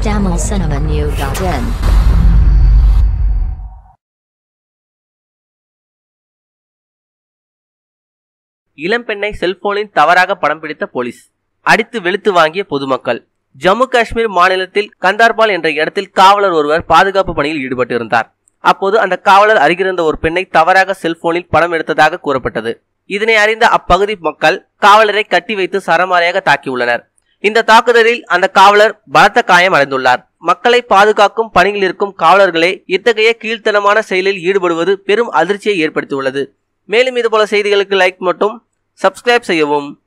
tamilcinemanew.in இளம்பெண்ணை செல்போனில் தவறாக படம் பிடித்த போலீஸ் அடித்து வெளுத்து வாங்கிய பொதுமக்கள் ஜம்மு காஷ்மீர் மாநிலத்தில் கந்தார்பால் என்ற இடத்தில் காவலர் ஒருவர் பாதுகாப்பு பணியில் ஈடுபட்டிருந்தார் அப்போது அந்த காவலர் அருகிருந்த ஒரு பெண்ணை தவறாக செல்போனில் படம் எடுத்ததாக கூறப்பட்டது இதனை அறிந்த அப்பகுதி மக்கள் காவலரை கட்டி வைத்து சரமாரியாக தாக்கியுள்ளனர் இந்த தாக்குதலில் அந்த காவலர் பலத்த காயம் அடைந்துள்ளார் மக்களை பாதுகாக்கும் பணியில் இருக்கும் காவலர்களே இத்தகைய கீழ்த்தனமான செயலில் ஈடுபடுவது பெரும் அதிர்ச்சியை ஏற்படுத்தியுள்ளது மேலும் இதுபோல செய்திகளுக்கு லைக் மட்டும் சப்ஸ்கிரைப் செய்யவும்